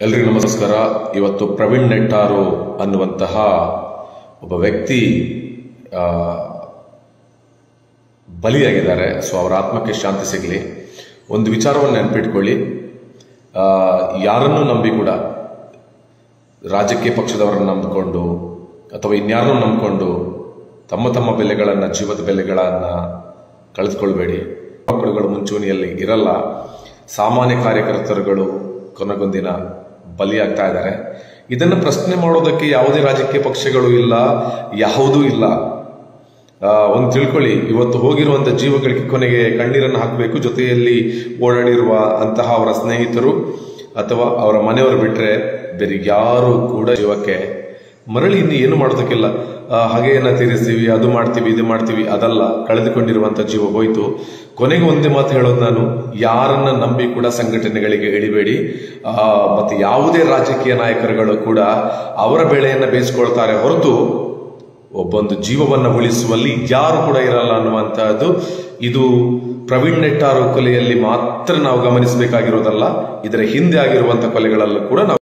ಎಲ್ರಿಗೂ ನಮಸ್ಕಾರ ಇವತ್ತು ಪ್ರವೀಣ್ ನೆಟ್ಟಾರು ಅನ್ನುವಂತಹ ಒಬ್ಬ ವ್ಯಕ್ತಿ ಆ, ಬಲಿಯಾಗಿದ್ದಾರೆ ಸೊ ಅವರ ಆತ್ಮಕ್ಕೆ ಶಾಂತಿ ಸಿಗಲಿ ಒಂದು ವಿಚಾರವನ್ನು ನೆನಪಿಟ್ಕೊಳ್ಳಿ ಆ, ಯಾರನ್ನೂ ನಂಬಿ ಕೂಡ ರಾಜಕೀಯ ಪಕ್ಷದವರನ್ನು ನಂಬಿಕೊಂಡು ಅಥವಾ ಇನ್ಯಾರನ್ನೂ ನಂಬಿಕೊಂಡು ತಮ್ಮ ತಮ್ಮ ಬೆಲೆಗಳನ್ನು ಜೀವದ ಬೆಲೆಗಳನ್ನು ಕಳೆದುಕೊಳ್ಬೇಡಿ ಮಕ್ಕಳುಗಳು ಮುಂಚೂಣಿಯಲ್ಲಿ ಇರಲ್ಲ ಸಾಮಾನ್ಯ ಕಾರ್ಯಕರ್ತರುಗಳು ಕೊನೆಗೊಂದಿನ ಬಲಿಯಾಗ್ತಾ ಇದ್ದಾರೆ ಇದನ್ನು ಪ್ರಶ್ನೆ ಮಾಡೋದಕ್ಕೆ ಯಾವುದೇ ರಾಜಕೀಯ ಪಕ್ಷಗಳು ಇಲ್ಲ ಯಾವುದೂ ಇಲ್ಲ ಆ, ಒಂದು ತಿಳ್ಕೊಳ್ಳಿ ಇವತ್ತು ಹೋಗಿರುವಂತ ಜೀವಗಳಿಗೆ ಕೊನೆಗೆ ಕಣ್ಣೀರನ್ನು ಹಾಕಬೇಕು ಜೊತೆಯಲ್ಲಿ ಓಡಾಡಿರುವ ಅಂತಹ ಅವರ ಸ್ನೇಹಿತರು ಅಥವಾ ಅವರ ಮನೆಯವರು ಬಿಟ್ರೆ ಬೇರೆ ಯಾರು ಕೂಡ ಜೀವಕ್ಕೆ ಮರಳಿ ಇನ್ನು ಏನು ಮಾಡೋದಕ್ಕಿಲ್ಲ ಆ, ಹಾಗೆಯನ್ನ ತೀರಿಸ್ತೀವಿ ಅದು ಮಾಡ್ತೀವಿ ಇದು ಮಾಡ್ತೀವಿ ಅದಲ್ಲ ಕಳೆದುಕೊಂಡಿರುವಂತ ಜೀವ ಹೋಯ್ತು ಕೊನೆಗೆ ಒಂದೇ ಮಾತು ಹೇಳೋದು ನಾನು ಯಾರನ್ನ ನಂಬಿ ಕೂಡ ಸಂಘಟನೆಗಳಿಗೆ ಇಳಿಬೇಡಿ ಆ, ಮತ್ತೆ ಯಾವುದೇ ರಾಜಕೀಯ ನಾಯಕರುಗಳು ಕೂಡ ಅವರ ಬೆಳೆಯನ್ನ ಬೇಯಿಸ್ಕೊಳ್ತಾರೆ ಹೊರತು ಒಬ್ಬೊಂದು ಜೀವವನ್ನ ಉಳಿಸುವಲ್ಲಿ ಯಾರು ಕೂಡ ಇರಲ್ಲ ಅನ್ನುವಂತಹದ್ದು ಇದು ಪ್ರವೀಣ್ ನೆಟ್ಟಾರು ಕೊಲೆಯಲ್ಲಿ ಮಾತ್ರ ನಾವು ಗಮನಿಸಬೇಕಾಗಿರೋದಲ್ಲ ಇದರ ಹಿಂದೆ ಆಗಿರುವಂತಹ ಕೊಲೆಗಳಲ್ಲೂ ಕೂಡ ನಾವು